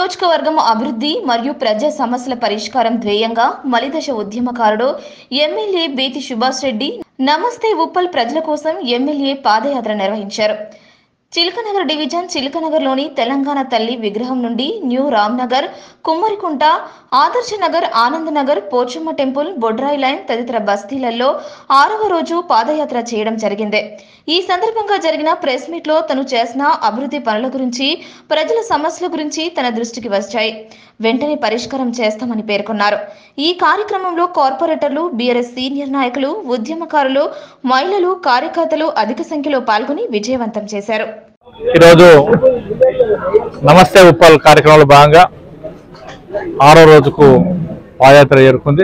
నియోజకవర్గం అభివృద్ధి మరియు ప్రజా సమస్యల పరిష్కారం ధ్యేయంగా మలిదశ ఉద్యమకారుడు ఎమ్మెల్యే బేతి సుభాష్ రెడ్డి నమస్తే ఉప్పల్ ప్రజల కోసం ఎమ్మెల్యే పాదయాత్ర నిర్వహించారు చిలకనగర్ డివిజన్ చిలకనగర్లోని తెలంగాణ తల్లి విగ్రహం నుండి new Ramnagar Kummarikunta Adarsh Nagar Anand Nagar Pochamma temple Bodrai line తదితర బస్తీలలో ఆరవ రోజు పాదయాత్ర చేయడం జరిగింది ఈ సందర్భంగా జరిగిన ప్రెస్ మీట్ లో తను చేసిన అభివృద్ధి పనుల గురించి ప్రజల సమస్యల గురించి తన దృష్టికి వచ్చాయి వెంటనే పరిష్కారం చేస్తామని పేర్కొన్నారు ఈ కార్యక్రమంలో కార్పొరేటర్లు బీఆర్ఎస్ సీనియర్ నాయకులు ఉద్యమకారులు మహిళలు కార్యకర్తలు అధిక సంఖ్యలో పాల్గొని విజయవంతం చేశారు ఈరోజు నమస్తే ఉప్పల్ కార్యక్రమంలో భాగంగా ఆరో రోజుకు పాదయాత్ర చేరుకుంది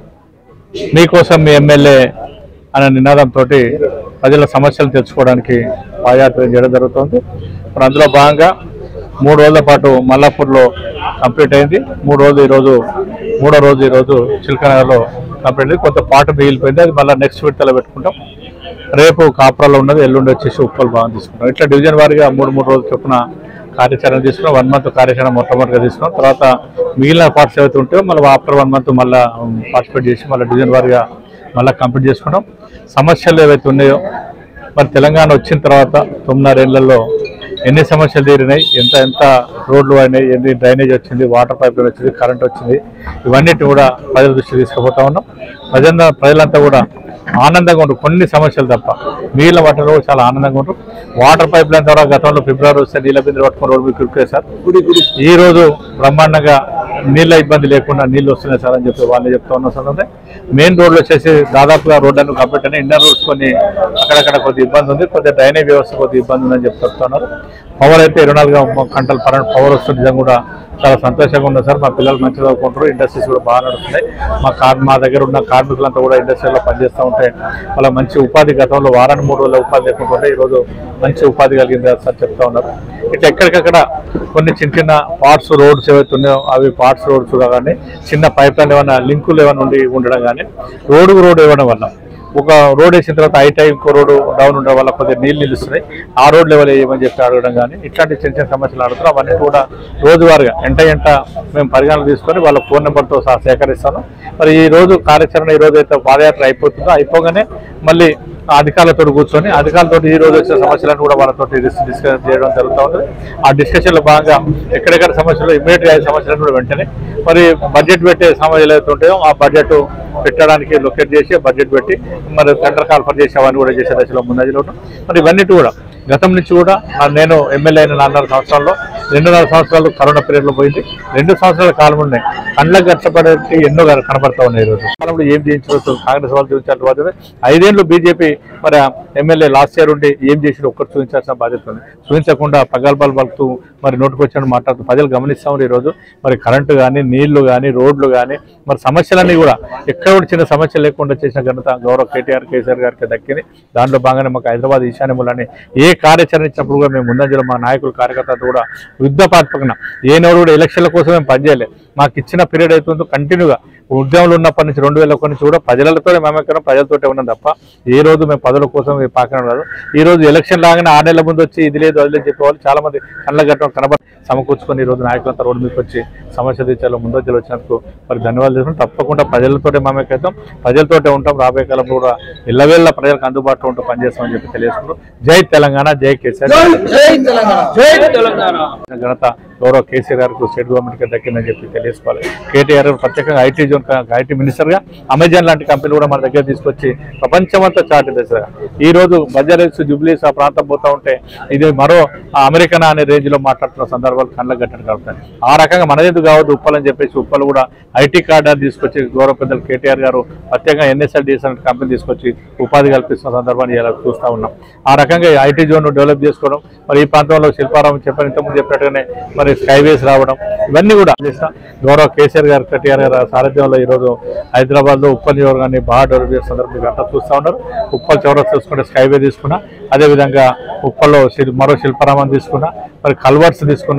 మీకోసం మీ ఎమ్మెల్యే అనే నినాదంతో ప్రజల సమస్యలు తెలుసుకోవడానికి పాదయాత్ర చేయడం జరుగుతుంది మరి అందులో భాగంగా మూడు రోజుల పాటు మల్లాపూర్లో కంప్లీట్ అయింది మూడు రోజులు ఈరోజు మూడో రోజు ఈరోజు చిల్కనగర్లో కంప్లీట్ అయింది కొంత పాట మిగిలిపోయింది అది మళ్ళీ నెక్స్ట్ విడతలో పెట్టుకుంటాం రేపు కాపురాలో ఉన్నది ఎల్లుండి వచ్చేసి ఉప్పల్ భాగం తీసుకున్నాం ఇట్లా డివిజన్ వారీగా మూడు మూడు రోజుల చొప్పున కార్యాచరణ తీసుకున్నాం వన్ మంత్ కార్యాచరణ మొట్టమొదటిగా తీసుకున్నాం తర్వాత మిగిలిన పార్ట్స్ ఏవైతే ఉంటాయో మళ్ళీ ఆఫ్టర్ వన్ మంత్ మళ్ళీ పార్టిసిపేట్ చేసి మళ్ళీ డివిజన్ వారీగా మళ్ళీ కంప్లీట్ చేసుకున్నాం సమస్యలు ఏవైతే ఉన్నాయో మరి తెలంగాణ వచ్చిన తర్వాత తొమ్మిదిన్నరేళ్లలో ఎన్ని సమస్యలు తీరినాయి ఎంత ఎంత రోడ్లు అయినాయి ఎన్ని డ్రైనేజ్ వచ్చింది వాటర్ పైప్ లైన్ వచ్చింది కరెంట్ వచ్చింది ఇవన్నిటి కూడా ప్రజల దృష్టి తీసుకుపోతా ఉన్నాం ప్రజల ప్రజలంతా కూడా ఆనందంగా ఉంటారు కొన్ని సమస్యలు తప్ప నీళ్ళ వాటిలో కూడా చాలా ఆనందంగా ఉంటారు వాటర్ పైప్ లైన్ ద్వారా గతంలో ఫిబ్రవరి వస్తే నీళ్ళ బిందెలు పట్టుకుని రోడ్డు మీకు కురికే సార్ ఈ రోజు బ్రహ్మాండంగా నీళ్ళ ఇబ్బంది లేకుండా నీళ్ళు వస్తున్నాయి సార్ అని చెప్పి వాళ్ళే చెప్తా ఉన్న సందర్భంగా మెయిన్ రోడ్లు వచ్చేసి దాదాపుగా రోడ్లను కంప్లీట్ అయినా ఇంటర్ రోడ్స్ కొన్ని అక్కడక్కడ కొద్ది ఇబ్బంది ఉంది కొద్దిగా డ్రైనేజ్ వ్యవస్థ కొద్ది ఇబ్బంది ఉందని చెప్పి చెప్తున్నారు పవర్ అయితే ఇరవై నాలుగు గంటలు పన్నెండు పవర్ వస్తుంది నిజంగా కూడా చాలా సంతోషంగా ఉంది సార్ మా పిల్లలు మంచిగా చదువుకుంటారు ఇండస్ట్రీస్ కూడా బాగా నడుస్తున్నాయి మా కార్ మా దగ్గర ఉన్న కార్మికులంతా కూడా ఇండస్ట్రీలో పనిచేస్తూ ఉంటే వాళ్ళ మంచి ఉపాధి గతంలో వారానికి మూడు రోజుల ఉపాధి లేకుంటుంటే ఈరోజు మంచి ఉపాధి కలిగింది సార్ చెప్తా ఉన్నారు ఇట్లా ఎక్కడికక్కడ కొన్ని చిన్న చిన్న పార్ట్స్ రోడ్స్ ఏవైతే ఉన్నాయో అవి పార్ట్స్ రోడ్స్ కానీ చిన్న పైప్ లైన్ ఏమైనా లింకులు ఏమైనా ఉండి ఉండడం కానీ రోడ్డుకు రోడ్డు ఇవ్వడం వల్ల ఒక రోడ్ వేసిన తర్వాత హై టైం ఇంకో రోడ్డు డౌన్ ఉండడం వల్ల కొద్దిగా నీళ్ళు నిలుస్తున్నాయి ఆ రోడ్ లెవెల్ వేయమని చెప్పి అడగడం కానీ ఇట్లాంటి చిన్న చిన్న సమస్యలు అడుగుతారు అవన్నీ కూడా రోజువారీగా ఎంట ఎంట మేము పరిగణన తీసుకొని వాళ్ళ ఫోన్ నెంబర్తో సహా సేకరిస్తాను మరి ఈ రోజు కార్యాచరణ ఈ రోజు అయితే పాదయాత్ర అయిపోతుందో అయిపోగానే మళ్ళీ అధికారులతో కూర్చొని అధికారులతో ఈ రోజు వచ్చిన సమస్యలను కూడా వాళ్ళతో డిస్కస్ చేయడం జరుగుతూ ఉంటుంది ఆ డిస్కషన్లో భాగంగా ఎక్కడెక్కడ సమస్యలు ఇమీడియట్గా అయ్యే సమస్యలను కూడా వెంటనే మరి బడ్జెట్ పెట్టే సమస్యలు ఏవైతే ఉంటాయో ఆ బడ్జెట్ పెట్టడానికి లొకేట్ చేసి బడ్జెట్ పెట్టి మరి సెంటర్ కాల్ఫర్ చేసి అవన్నీ కూడా చేసే దశలో ముందజలో ఉన్నాం మరి ఇవన్నీ కూడా గతం నుంచి కూడా ఆ నేను ఎమ్మెల్యే అయిన నాలుగున్నర సంవత్సరాల్లో రెండున్నర సంవత్సరాలు కరోనా పీరియడ్లో పోయింది రెండు సంవత్సరాల కాలం ఉన్నాయి కళ్ళకు కష్టపడేది ఎన్నో కన- కనబడతా ఉన్నాయి ఈరోజు కాలంలో ఏం చేయించవచ్చు కాంగ్రెస్ వాళ్ళు చూపించాల్సిన బాధ్యత ఐదేళ్ళు బీజేపీ మరి ఎమ్మెల్యే లాస్ట్ ఇయర్ ఉండి ఏం చేసి ఒక్కరు చూపించాల్సిన బాధ్యత ఉంది చూపించకుండా పగల్బాలు పలుకుతూ మరి నోటికొచ్చాడు మాట్లాడుతూ ప్రజలు గమనిస్తా ఉన్నారు ఈరోజు మరి కరెంటు కానీ నీళ్లు కానీ రోడ్లు కానీ మరి సమస్యలన్నీ కూడా ఎక్కడ కూడా చిన్న సమస్య లేకుండా చేసిన ఘనత గౌరవ కేటీఆర్ కేసీఆర్ గారికి దక్కింది దాంట్లో భాగంగానే మాకు హైదరాబాద్ ఈశాన్యములని ఏ కార్యాచరణ ఇచ్చినప్పుడు కూడా మేము ముందంజలో మా నాయకులు కార్యకర్తలు కూడా యుద్ధ ప్రాతిపకన ఏ నోరు కూడా ఎలక్షన్ల కోసం మేము పనిచేయలేదు మాకు ఇచ్చిన పీరియడ్ అవుతుందో కంటిన్యూగా ఉద్యమంలో ఉన్నప్పటి నుంచి రెండు వేల ఒకటి నుంచి కూడా ప్రజలతో మేమెక్కడ ప్రజలతోటే ఉన్నాం తప్ప ఏ రోజు మేము పదవుల కోసం మేము పాకడం రాదు ఈ రోజు ఎలక్షన్ లాగానే ఆరు నెలల ముందు వచ్చి ఇది లేదు అది లేదు చెప్పేవాళ్ళు చాలా మంది కళ్ళ గట్టడం కనబడి సమకూర్చుకొని ఈ రోజు నాయకులంతా రోడ్డు మీకు వచ్చి సమస్య తీర్చాలో ముందొచ్చి వచ్చినందుకు మరి ధన్యవాదాలు చేసుకుంటాం తప్పకుండా ప్రజలతోటే మమేకైతాం ప్రజలతోటే ఉంటాం రాబోయే కాలంలో కూడా ఇళ్ళవేళ్ళ ప్రజలకు అందుబాటులో ఉంటూ పనిచేస్తామని చెప్పి తెలియజేసుకుంటాం జై తెలంగాణ జై కేసీఆర్ ఘనత గౌరవ కేసీఆర్ గారికి స్టేట్ గవర్నమెంట్ కి దక్కిందని చెప్పి తెలియజేసుకోవాలి కేటీఆర్ ప్రత్యేకంగా ఐటీ జోన్ ఐటీ మినిస్టర్ గా అమెజాన్ లాంటి కంపెనీలు కూడా మన దగ్గర తీసుకొచ్చి ప్రపంచమంతా చాటి దశగా ఈ రోజు బజారెస్ జూబ్లీస్ ఆ ప్రాంతం పోతా ఉంటే ఇది మరో అమెరికన్ అనే రేంజ్ లో మాట్లాడుతున్న సందర్భాలు కళ్ళకు గట్టని కలుగుతాయి ఆ రకంగా మనదేందుకు కావద్దు ఉప్పలని చెప్పేసి ఉప్పలు కూడా ఐటీ కార్డు అని తీసుకొచ్చి గౌరవ పెద్దలు కేటీఆర్ గారు ప్రత్యేకంగా ఎన్ఎస్ఎల్ డిఎస్ అనే కంపెనీ తీసుకొచ్చి ఉపాధి కల్పిస్తున్న సందర్భాన్ని ఇలా చూస్తా ఉన్నాం ఆ రకంగా ఐటీ జోన్ డెవలప్ చేసుకోవడం మరి ఈ ప్రాంతంలో శిల్పారామం చెప్పని ఇంతకుముందు చెప్పినట్టుగానే మరి స్కైవేస్ రావడం ఇవన్నీ కూడా చేసిన గౌరవ కేసీఆర్ గారు కేటీఆర్ గారు సారథ్యంలో ఈరోజు హైదరాబాద్ లో ఉప్పల్ నియోజకవర్గాన్ని బాగా డెవలప్ చేసిన సందర్భంగా అంతా చూస్తా ఉన్నారు ఉప్పల్ చౌరస్ తీసుకుంటే స్కైవే తీసుకున్నా అదేవిధంగా ఉప్పల్లో శిల్- మరో శిల్పారామం తీసుకున్నా మరి కల్వర్ట్స్ తీసుకున్నా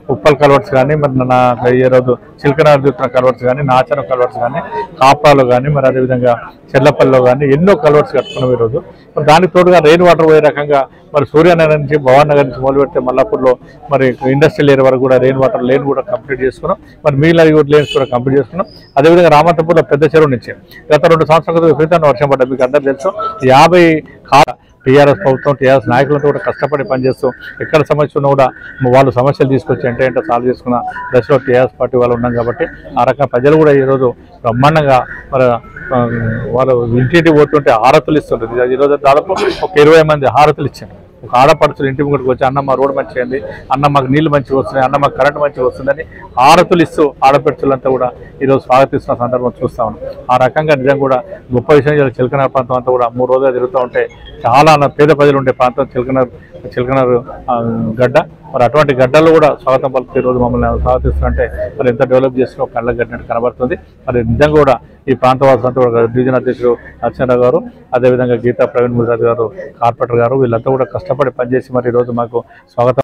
ఉప్పల్ కల్వర్ట్స్ కానీ మరి నా ఈ రోజు చిలకనారు చూస్తున్న కల్వర్ట్స్ కానీ నాచరం కల్వర్ట్స్ కానీ కాప్రాలు కానీ మరి అదేవిధంగా చెల్లపల్లిలో కానీ ఎన్నో కల్వర్ట్స్ కట్టుకున్నాం ఈరోజు మరి దానికి తోడుగా రెయిన్ వాటర్ పోయే రకంగా మరి సూర్యానగర్ నుంచి భవాన్ నగర్ నుంచి మొదలు పెడితే మల్లాపూర్లో మరి ఇండస్ట్రియల్ ఏరియా వరకు కూడా రెయిన్ వాటర్ లేన్ కూడా కంప్లీట్ చేసుకున్నాం మరి మిగిలిన లేన్స్ కూడా కంప్లీట్ చేసుకున్నాం అదేవిధంగా రామంతపూర్లో పెద్ద చెరువు నుంచి గత రెండు సంవత్సరాల క్రితం విపరీతమైన వర్షం పడ్డా మీకు అందరూ తెలుసు యాభై కా టీఆర్ఎస్ ప్రభుత్వం టీఆర్ఎస్ నాయకులతో కూడా కష్టపడి పనిచేస్తూ ఎక్కడ సమస్య ఉన్నా కూడా వాళ్ళు సమస్యలు తీసుకొచ్చి అంటే అంటే సాల్వ్ చేసుకున్న దశలో టీఆర్ఎస్ పార్టీ వాళ్ళు ఉన్నాం కాబట్టి ఆ రకంగా ప్రజలు కూడా ఈరోజు బ్రహ్మాండంగా మరి ఆ, వాళ్ళు ఇంటింటి పోతుంటే హారతులు ఇస్తుంటారు ఈరోజు దాదాపు ఒక ఇరవై మంది హారతులు ఇచ్చారు ఒక ఆడపడుచులు ఇంటి ముంగడికి వచ్చి అన్న మా రోడ్ మంచిగా అయింది అన్న మాకు నీళ్లు మంచిగా వస్తున్నాయి అన్న మాకు కరెంట్ మంచిగా వస్తుందని ఆడతులు ఇస్తూ ఆడపడుచులంతా కూడా ఈరోజు స్వాగతిస్తున్న సందర్భం చూస్తా ఉన్నాం ఆ రకంగా నిజంగా కూడా గొప్ప విషయం ఇలా చిలకనార్ ప్రాంతం అంతా కూడా మూడు రోజులు తిరుగుతూ ఉంటే చాలా నా పేద ప్రజలు ఉండే ప్రాంతం చిలకనార్ చిలకనార్ ఆ, గడ్డ మరి అటువంటి గడ్డల్లో కూడా స్వాగతం పలుకుతూ ఈ రోజు మమ్మల్ని స్వాగతిస్తుంటే మరి ఎంత డెవలప్ చేసినా కళ్ళ గడ్డినట్టు కనబడుతుంది మరి నిజంగా కూడా ఈ ప్రాంత వాసులంతా కూడా డివిజన్ అధ్యక్షుడు అర్చనరావు గారు అదేవిధంగా గీతా ప్రవీణ్ ముజరాజ్ గారు కార్పొరేటర్ గారు వీళ్ళంతా కూడా కష్టపడి పనిచేసి మరి ఈరోజు మాకు స్వాగతం